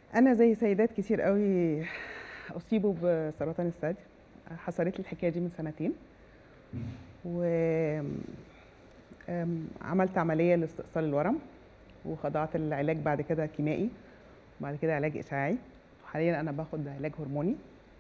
انا زي سيدات كتير قوي اصيبوا بسرطان الثدي حصلت لي الحكايه دي من سنتين و أم، عملت عمليه لاستئصال الورم وخضعت العلاج بعد كده كيميائي وبعد كده علاج اشعاعي حاليا انا باخد علاج هرموني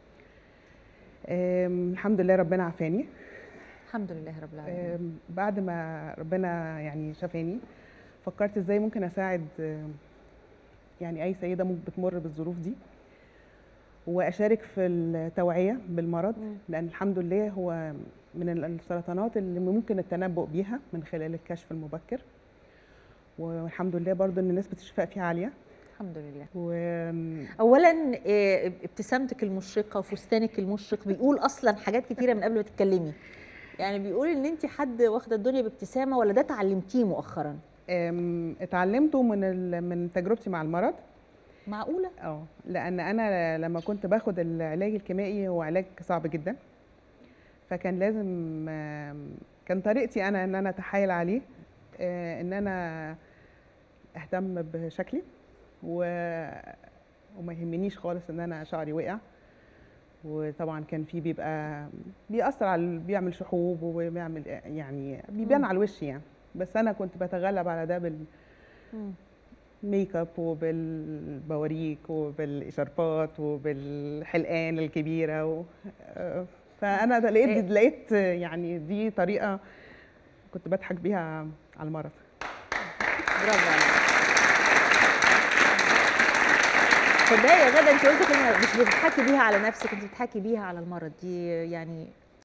أم، الحمد لله ربنا عافاني الحمد لله رب العالمين أم، بعد ما ربنا يعني شافاني فكرت ازاي ممكن اساعد أم، يعني اي سيده ممكن بتمر بالظروف دي واشارك في التوعيه بالمرض مم. لان الحمد لله هو من ال- السرطانات اللي ممكن التنبؤ بيها من خلال الكشف المبكر والحمد لله برضو ان نسبه الشفاء فيه عاليه الحمد لله و اولا آه، ابتسامتك المشرقه وفستانك المشرق بيقول اصلا حاجات كتيره من قبل ما تتكلمي يعني بيقول ان انت حد واخده الدنيا بابتسامه ولا ده اتعلمتيه مؤخرا أم، اتعلمته من ال- من تجربتي مع المرض معقوله اه لان انا لما كنت باخد العلاج الكيميائي هو علاج صعب جدا فكان لازم آم، كان طريقتي انا ان انا اتحايل عليه آه، ان انا اهتم بشكلي و... وما يهمنيش خالص ان انا شعري وقع وطبعا كان في بيبقى بيأثر على بيعمل شحوب وبيعمل يعني بيبان مم. على الوش يعني بس انا كنت بتغلب على ده بال ميك اب وبالبواريك وبالاشاربات وبالحلقان الكبيره و... آه، فانا ده لقيت إيه؟ لقيت يعني دي طريقه كنت بضحك بيها على المرض برافو عليك تصدقي يا غدا انت قلت كلمه مش بتضحكي بيها على نفسك انت بتضحكي بيها على المرض دي يعني